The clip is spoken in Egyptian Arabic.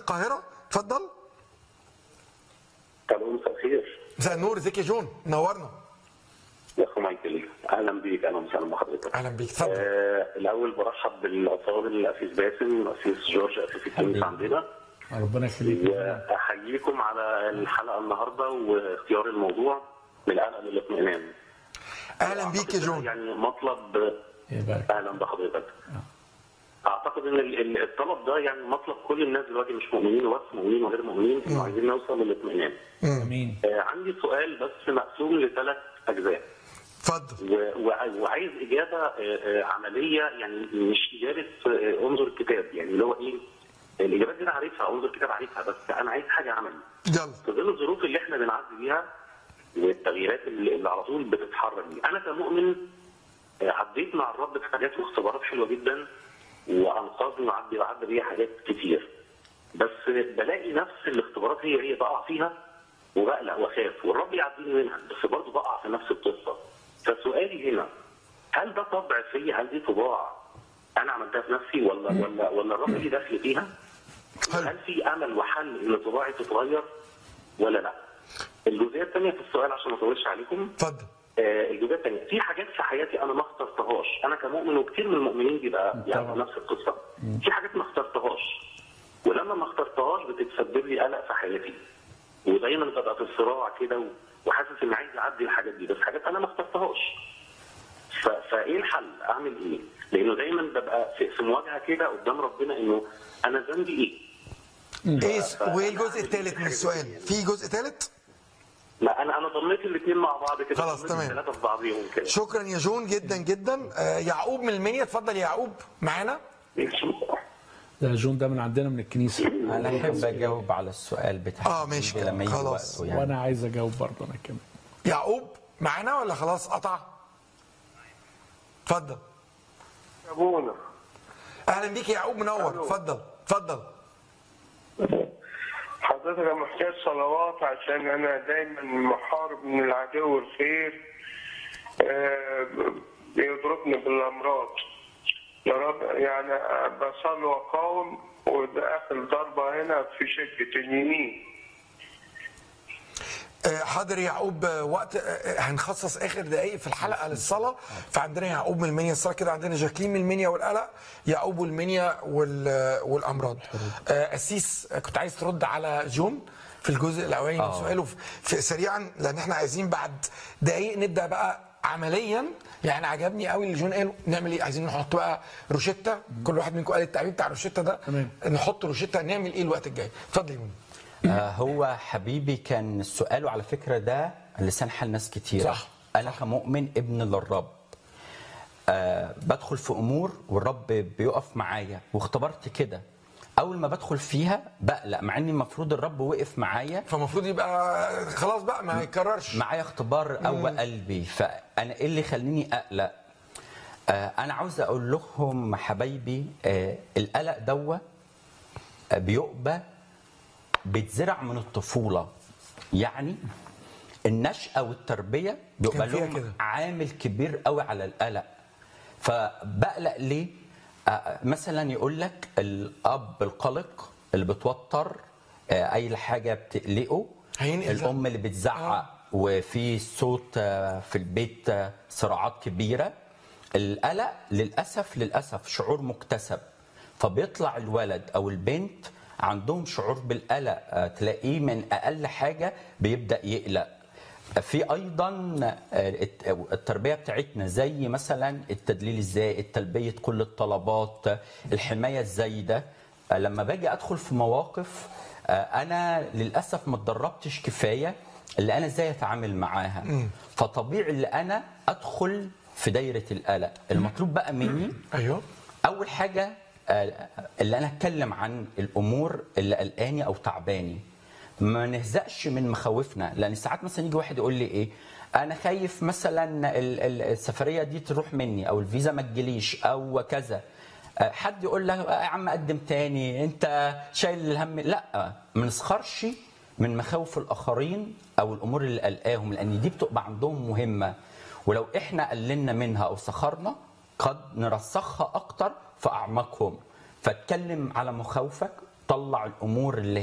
القاهره اتفضل الو مساء الخير مساء النور ازيك يا جون نورنا يا اخو مايكل اهلا بيك اهلا وسهلا بحضرتك اهلا بيك اتفضل آه الاول برحب بالافاضل الاسيس باسم الاسيس جورج اسيس الكنيسه عندنا ربنا يخليك واحييكم على الحلقه النهارده واختيار الموضوع من القلق للاطمئنان اهلا بيك يا جون يعني مطلب يبارك اهلا بحضرتك اعتقد ان ال- ال- الطلب ده يعني مطلب كل الناس دلوقتي مش مؤمنين وبس مؤمنين وغير مؤمنين انه عايزين نوصل للاطمئنان امين آه عندي سؤال بس مقسوم لثلاث اجزاء اتفضل و- وع- وعايز اجابه آه، آه، عمليه يعني مش اجابه آه، انظر الكتاب يعني اللي هو ايه الاجابات دي انا عارفها انظر الكتاب عارفها بس انا عايز حاجه عملي يلا في ظل الظروف اللي احنا بنعدي بيها والتغييرات اللي اللي على طول بتتحرك دي انا كمؤمن آه، عديت مع الرب في حاجات واختبارات حلوه جدا وانقذني وعدي وعدى بيها حاجات كتير بس بلاقي نفس الاختبارات هي هي بقع فيها وبقلق واخاف والرب يعديني منها بس برضه بقع في نفس القصه فسؤالي هنا هل ده طبع فيا هل دي طباع انا عملتها في نفسي ولا ولا ولا الرب ليه دخل فيها؟ حلو هل في امل وحل ان طباعي تتغير ولا لا؟ الجزئيه الثانيه في السؤال عشان ما اطولش عليكم اتفضل آه، الجزئيه الثانيه في حاجات في حياتي انا ما اخترتهاش انا كمؤمن وكثير من المؤمنين بيبقى يعني طبعا. نفس القصه في حاجات ما اخترتهاش ولما ما اخترتهاش بتتسبب لي قلق في حياتي ودايما ببقى في صراع كده و- وحاسس ان عايز اعدي الحاجات دي بس حاجات انا ما اخترتهاش ف- فايه الحل؟ اعمل ايه؟ لانه دايما ببقى في في مواجهه كده قدام ربنا انه انا ذنبي ايه؟ ايه س- وايه الجزء الثالث من السؤال في جزء ثالث لا انا انا ضميت الاثنين مع بعض كده خلاص، ضميت تمام. الثلاثه في بعضيهم كده شكرا يا جون جدا جدا آه يعقوب من المنيا اتفضل يا يعقوب معانا ده جون ده من عندنا من الكنيسه انا احب اجاوب على السؤال بتاعك آه، ماشي كده. لما يجي خلاص. وقته يعني وانا عايز اجاوب برضه انا كمان يعقوب معانا ولا خلاص قطع اتفضل ابونا اهلا بيك يا يعقوب منور اتفضل اتفضل حضرتك انا محتاج صلوات عشان انا دايما محارب من العدو الخير آه، بيضربني بالامراض يا رب يعني بصلي واقاوم وده اخر ضربه هنا في شقه اليمين آه، حاضر يا يعقوب آه، وقت آه، آه، هنخصص اخر دقائق في الحلقه للصلاه فعندنا يعقوب من المنيا الصلاه كده عندنا جاكلين من المنيا والقلق يعقوب والمنيا وال- آه، والامراض آه، اسيس آه، كنت عايز ترد على جون في الجزء الاولاني من آه. سؤاله في- في سريعا لان احنا عايزين بعد دقائق نبدا بقى عمليا يعني عجبني قوي اللي جون قاله نعمل ايه عايزين نحط بقى روشته كل واحد منكم قال التعبير بتاع روشته ده تمام. نحط روشته نعمل ايه الوقت الجاي اتفضل يا مون آه هو حبيبي كان سؤاله على فكره ده لسان حال ناس كتير صح. انا كمؤمن ابن للرب آه بدخل في امور والرب بيقف معايا واختبرت كده اول ما بدخل فيها بقلق مع ان المفروض الرب وقف معايا فالمفروض يبقى خلاص بقى ما يتكررش معايا اختبار قوى قلبي فانا ايه اللي يخليني اقلق آه انا عاوز اقول لهم حبايبي آه القلق دوا آه بيؤبى بيتزرع من الطفوله يعني النشأة والتربية بيبقى كان فيها لهم كده. عامل كبير قوي على القلق فبقلق ليه آه، مثلا يقول لك الاب القلق اللي بتوتر آه، اي حاجه بتقلقه هينقل ده. الام اللي بتزعق وفي صوت آه، في البيت آه، صراعات كبيره القلق للاسف للاسف شعور مكتسب فبيطلع الولد او البنت عندهم شعور بالقلق آه، تلاقيه من اقل حاجه بيبدا يقلق في ايضا آه، الت- التربيه بتاعتنا زي مثلا التدليل الزائد تلبيه كل الطلبات آه، الحمايه الزايده آه، لما باجي ادخل في مواقف آه، انا للاسف ما اتدربتش كفايه اللي انا ازاي اتعامل معاها فطبيعي اللي انا ادخل في دايره القلق المطلوب بقى مني ايوه اول حاجه آه، اللي انا اتكلم عن الامور اللي قلقاني او تعباني ما نهزقش من مخاوفنا لان ساعات مثلا يجي واحد يقول لي ايه انا خايف مثلا ال- ال- السفريه دي تروح مني او الفيزا ما تجيليش او كذا آه، حد يقول لك آه، يا عم قدم تاني انت شايل الهم لا ما نسخرش من مخاوف الاخرين او الامور اللي قلقاهم لان دي بتبقى عندهم مهمه ولو احنا قللنا منها او سخرنا قد نرسخها اكتر في اعماقهم فاتكلم على مخاوفك طلع الامور اللي